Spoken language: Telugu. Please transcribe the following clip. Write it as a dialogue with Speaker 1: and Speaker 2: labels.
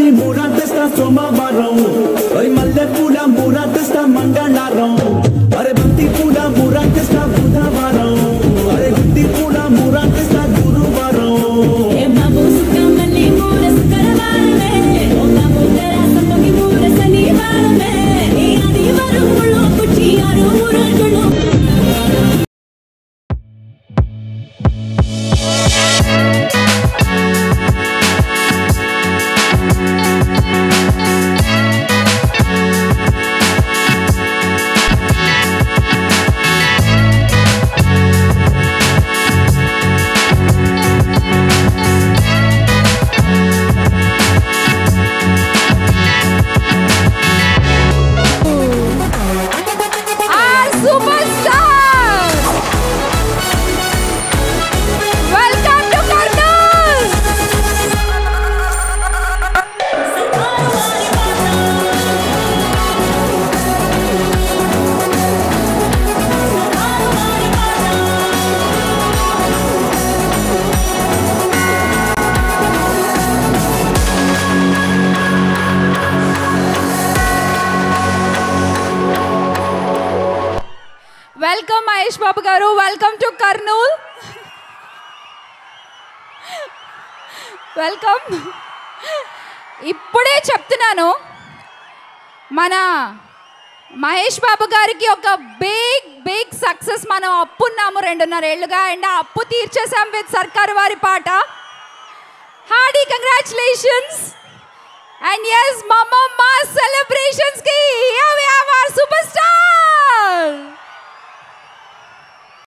Speaker 1: మూర తెస్తా సోమవారం అరే మల్లె పూల మూర తెస్తా మంగళవారం అరే బంతి పూల మూర తెస్తా బుధవారం అరే గుత్తి పూల మూర తెస్తా గురువారం
Speaker 2: ఏ బాబు సుఖమల్లి మూర శుక్రవారమే ఓ బాబు తెరా సప్పకి మూర శనివారమే ఈ ఆదివారం ముళ్ళు పుచ్చి ఆరు రోజులు
Speaker 3: our superstars. Welcome to Karnool. Welcome Mahesh Babu గారు వెల్కమ్ టు కర్నూల్ వెల్కమ్ ఇప్పుడే చెప్తున్నాను మన మహేష్ బాబు గారికి ఒక బిగ్ బిగ్ సక్సెస్ మనం అప్పున్నాము రెండున్నర ఏళ్ళుగా అండ్ ఆ అప్పు తీర్చేసాం విత్ సర్కార్ వారి పాట హార్డీ కంగ్రాచులేషన్స్ అండ్ ఎస్ మమ్మ మా సెలబ్రేషన్స్ కి here we have our super star